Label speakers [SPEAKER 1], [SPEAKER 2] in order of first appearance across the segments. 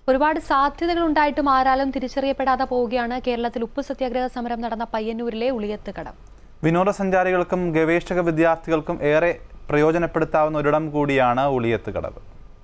[SPEAKER 1] ഒരുപാട് സാധ്യതകൾ ഉണ്ടായിട്ടും ആരാലും തിരിച്ചറിയപ്പെടാതെ പോവുകയാണ് കേരളത്തിൽ ഉപ്പ് സത്യാഗ്രഹ സമരം നടന്ന പയ്യന്നൂരിലെ ഉളിയത്ത് കടം
[SPEAKER 2] വിനോദസഞ്ചാരികൾക്കും ഗവേഷക വിദ്യാർത്ഥികൾക്കും ഏറെ പ്രയോജനപ്പെടുത്താവുന്ന ഒരിടം കൂടിയാണ് ഉളിയത്ത് കടവ്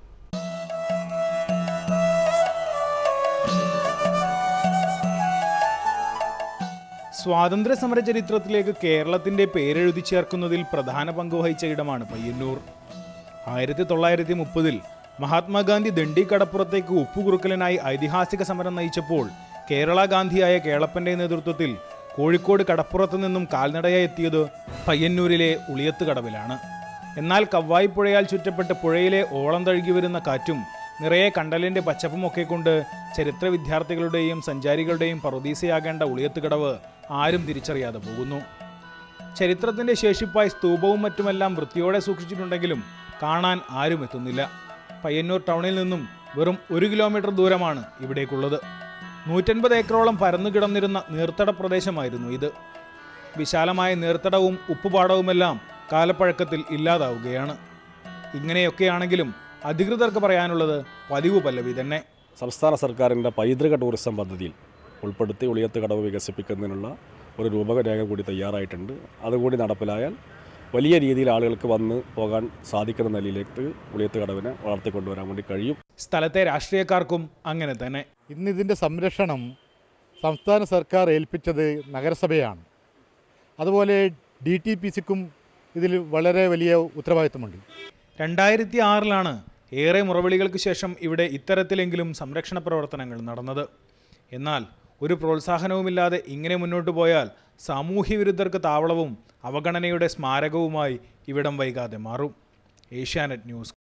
[SPEAKER 3] സ്വാതന്ത്ര്യ സമര ചരിത്രത്തിലേക്ക് കേരളത്തിന്റെ പേരെഴുതി ചേർക്കുന്നതിൽ പ്രധാന പങ്ക് വഹിച്ച ഇടമാണ് പയ്യന്നൂർ ആയിരത്തി തൊള്ളായിരത്തി മുപ്പതിൽ മഹാത്മാഗാന്ധി ദണ്ഡി കടപ്പുറത്തേക്ക് ഉപ്പുകുറുക്കലിനായി ഐതിഹാസിക സമരം നയിച്ചപ്പോൾ കേരള ഗാന്ധിയായ കേളപ്പന്റെ നേതൃത്വത്തിൽ കോഴിക്കോട് കടപ്പുറത്ത് നിന്നും കാൽനടയായി എത്തിയത് പയ്യന്നൂരിലെ ഉളിയത്ത് കടവിലാണ് എന്നാൽ കവ്വായി പുഴയാൽ ചുറ്റപ്പെട്ട് പുഴയിലെ ഓളം തഴുകി വരുന്ന കാറ്റും നിറയെ കണ്ടലിന്റെ പച്ചപ്പുമൊക്കെ കൊണ്ട് ചരിത്ര വിദ്യാർത്ഥികളുടെയും സഞ്ചാരികളുടെയും പറുദീസയാകേണ്ട ഉളിയത്തുകടവ് ആരും തിരിച്ചറിയാതെ പോകുന്നു ചരിത്രത്തിന്റെ ശേഷിപ്പായി സ്തൂപവും മറ്റുമെല്ലാം വൃത്തിയോടെ സൂക്ഷിച്ചിട്ടുണ്ടെങ്കിലും കാണാൻ ആരും എത്തുന്നില്ല പയ്യന്നൂർ ടൗണിൽ നിന്നും വെറും ഒരു കിലോമീറ്റർ ദൂരമാണ് ഇവിടേക്കുള്ളത് നൂറ്റൻപത് ഏക്കറോളം പരന്നു കിടന്നിരുന്ന നീർത്തട പ്രദേശമായിരുന്നു ഇത് വിശാലമായ നീർത്തടവും ഉപ്പുപാടവുമെല്ലാം കാലപ്പഴക്കത്തിൽ ഇല്ലാതാവുകയാണ് ഇങ്ങനെയൊക്കെയാണെങ്കിലും അധികൃതർക്ക് പറയാനുള്ളത് പതിവ് പല്ലവി തന്നെ
[SPEAKER 4] സംസ്ഥാന സർക്കാരിൻ്റെ പൈതൃക ടൂറിസം പദ്ധതിയിൽ ഉൾപ്പെടുത്തി ഉളിയത്ത് കടവ് വികസിപ്പിക്കുന്നതിനുള്ള ഒരു രൂപരേഖ കൂടി തയ്യാറായിട്ടുണ്ട് അതുകൂടി നടപ്പിലായാൽ വലിയ രീതിയിൽ ആളുകൾക്ക് വന്ന് പോകാൻ സാധിക്കുന്ന നിലയിലേക്ക് ഉളിയത്ത് കടവിനെ വളർത്തിക്കൊണ്ടുവരാൻ വേണ്ടി കഴിയും
[SPEAKER 3] സ്ഥലത്തെ രാഷ്ട്രീയക്കാർക്കും അങ്ങനെ തന്നെ
[SPEAKER 5] ഇന്ന് ഇതിൻ്റെ സംരക്ഷണം സംസ്ഥാന സർക്കാർ ഏൽപ്പിച്ചത് നഗരസഭയാണ് അതുപോലെ ഡി ടി പി സിക്കും ഇതിൽ വളരെ വലിയ ഉത്തരവാദിത്തമുണ്ട്
[SPEAKER 3] രണ്ടായിരത്തി ആറിലാണ് ഏറെ മുറവിളികൾക്ക് ശേഷം ഇവിടെ ഇത്തരത്തിലെങ്കിലും സംരക്ഷണ പ്രവർത്തനങ്ങൾ നടന്നത് എന്നാൽ ഒരു പ്രോത്സാഹനവുമില്ലാതെ ഇങ്ങനെ മുന്നോട്ട് പോയാൽ സാമൂഹ്യ വിരുദ്ധർക്ക് താവളവും അവഗണനയുടെ സ്മാരകവുമായി ഇവിടം വൈകാതെ മാറും ഏഷ്യാനെറ്റ് ന്യൂസ്